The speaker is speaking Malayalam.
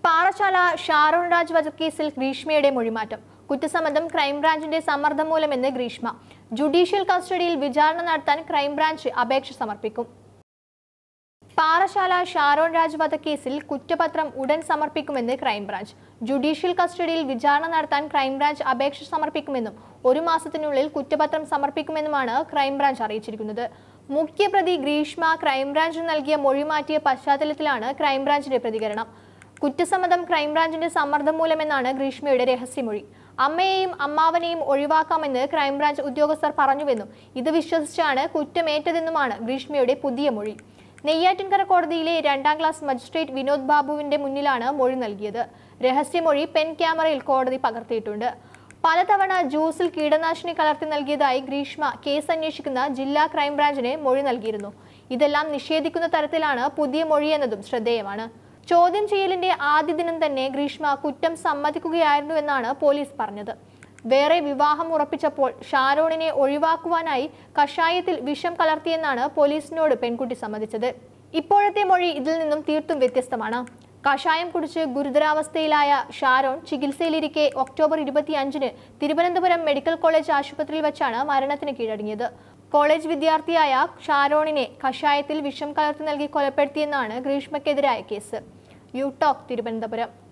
പാറശാല ഷാരോൺ രാജ് വധക്കേസിൽ ഗ്രീഷ്മയുടെ മൊഴിമാറ്റം കുറ്റസമ്മതം ക്രൈംബ്രാഞ്ചിന്റെ സമ്മർദ്ദം മൂലമെന്ന് ഗ്രീഷ്മ ജുഡീഷ്യൽ കസ്റ്റഡിയിൽ വിചാരണ നടത്താൻ ക്രൈംബ്രാഞ്ച് അപേക്ഷ സമർപ്പിക്കും പാറശാല ഷാരോൺ രാജ് വധക്കേസിൽ കുറ്റപത്രം ഉടൻ സമർപ്പിക്കുമെന്ന് ക്രൈംബ്രാഞ്ച് ജുഡീഷ്യൽ കസ്റ്റഡിയിൽ വിചാരണ നടത്താൻ ക്രൈംബ്രാഞ്ച് അപേക്ഷ സമർപ്പിക്കുമെന്നും ഒരു മാസത്തിനുള്ളിൽ കുറ്റപത്രം സമർപ്പിക്കുമെന്നുമാണ് ക്രൈംബ്രാഞ്ച് അറിയിച്ചിരിക്കുന്നത് മുഖ്യപ്രതി ഗ്രീഷ്മ ക്രൈംബ്രാഞ്ചിന് നൽകിയ മൊഴി മാറ്റിയ പശ്ചാത്തലത്തിലാണ് ക്രൈംബ്രാഞ്ചിന്റെ പ്രതികരണം കുറ്റസമ്മതം ക്രൈംബ്രാഞ്ചിന്റെ സമ്മർദ്ദം മൂലമെന്നാണ് ഗ്രീഷ്മയുടെ രഹസ്യമൊഴി അമ്മയെയും അമ്മാവനെയും ഒഴിവാക്കാമെന്ന് ക്രൈംബ്രാഞ്ച് ഉദ്യോഗസ്ഥർ പറഞ്ഞുവെന്നും ഇത് വിശ്വസിച്ചാണ് കുറ്റമേറ്റതെന്നുമാണ് ഗ്രീഷ്മയുടെ പുതിയ മൊഴി നെയ്യാറ്റിൻകര കോടതിയിലെ രണ്ടാം ക്ലാസ് മജിസ്ട്രേറ്റ് വിനോദ് ബാബുവിന്റെ മുന്നിലാണ് മൊഴി നൽകിയത് രഹസ്യമൊഴി പെൻ ക്യാമറയിൽ കോടതി പകർത്തിയിട്ടുണ്ട് പലതവണ ജ്യൂസിൽ കീടനാശിനി കലർത്തി നൽകിയതായി ഗ്രീഷ്മ കേസ് അന്വേഷിക്കുന്ന ജില്ലാ ക്രൈംബ്രാഞ്ചിന് മൊഴി നൽകിയിരുന്നു ഇതെല്ലാം നിഷേധിക്കുന്ന തരത്തിലാണ് പുതിയ മൊഴിയെന്നതും ശ്രദ്ധേയമാണ് ചോദ്യം ചെയ്യലിന്റെ ആദ്യ ദിനം തന്നെ ഗ്രീഷ്മ കുറ്റം സമ്മതിക്കുകയായിരുന്നുവെന്നാണ് പോലീസ് പറഞ്ഞത് വേറെ വിവാഹം ഉറപ്പിച്ചപ്പോൾ ഷാരോണിനെ ഒഴിവാക്കുവാനായി കഷായത്തിൽ വിഷം കലർത്തിയെന്നാണ് പോലീസിനോട് പെൺകുട്ടി സമ്മതിച്ചത് ഇപ്പോഴത്തെ മൊഴി ഇതിൽ നിന്നും തീർത്തും വ്യത്യസ്തമാണ് കഷായം കുടിച്ച് ഗുരുതരാവസ്ഥയിലായ ഷാരോൺ ചികിത്സയിലിരിക്കെ ഒക്ടോബർ ഇരുപത്തിയഞ്ചിന് തിരുവനന്തപുരം മെഡിക്കൽ കോളേജ് ആശുപത്രിയിൽ വെച്ചാണ് മരണത്തിന് കീഴടങ്ങിയത് കോളേജ് വിദ്യാർത്ഥിയായ ഷാരോണിനെ കഷായത്തിൽ വിഷം കലർത്തി നൽകി കൊലപ്പെടുത്തിയെന്നാണ് ഗ്രീഷ്മയ്ക്കെതിരായ കേസ് യു ടോക്ക് തിരുവനന്തപുരം